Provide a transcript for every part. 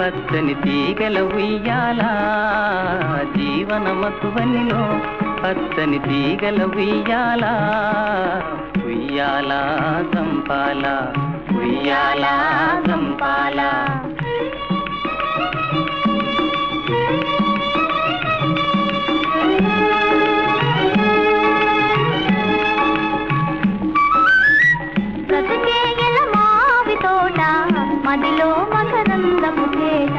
పచ్చని తీగల ఉయ్యాల జీవన మధువనిలో పచ్చని తీగల ఉయ్యాల ఉయ్యాల సంపాల ఉయ్యాల సంపాల బ్రతుకేయల మావి తోట మదిలో మకరందపు తేట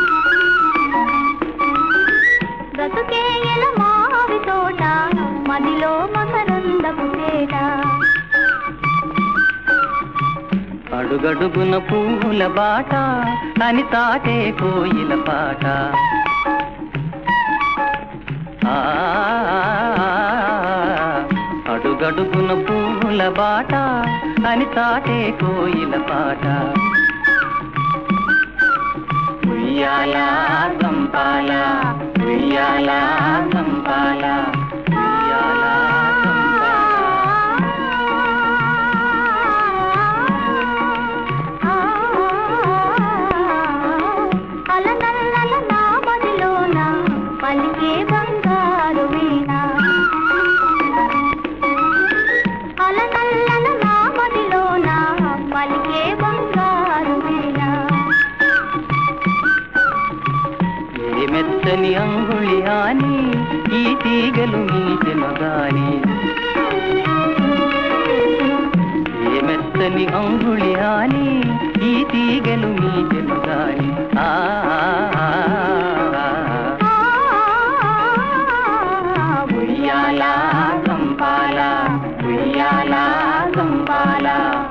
బ్రతుకేయల మావి తోట మదిలో మకరందపు తేట అడుగడుగున పూల బాట అని తాటే కోయిల పాట ఆ, అడుగడుగున పూల బాట అని తాటే కోయిల పాట ఉయ్యాల గంపాల ఉయ్యాల గంపాల ఉయ్యాల గంపాల అలనల్లల నా మదిలోన పలికే బంగారు వీణ అలనల్లల నా మదిలోన పలికే బంగారు వీణ ఏ మెత్తని అంగుళి అని ఈ తీగలు మీటెను గాని ఏ మెత్తని అంగుళి అని ఈ తీగలు మీటెను గాని ఆ ఉయ్యాల గంపాల ఉయ్యాల గంపాల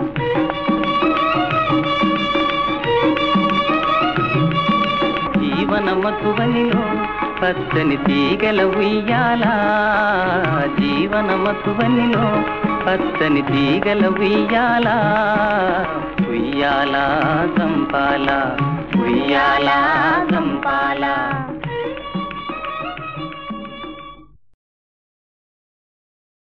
జీవన మధువనిలో పచ్చని తీగల ఉయ్యాల జీవన మధువనిలో పచ్చని తీగల ఉయ్యాల ఉయ్యాల సంపాల ఉయ్యాల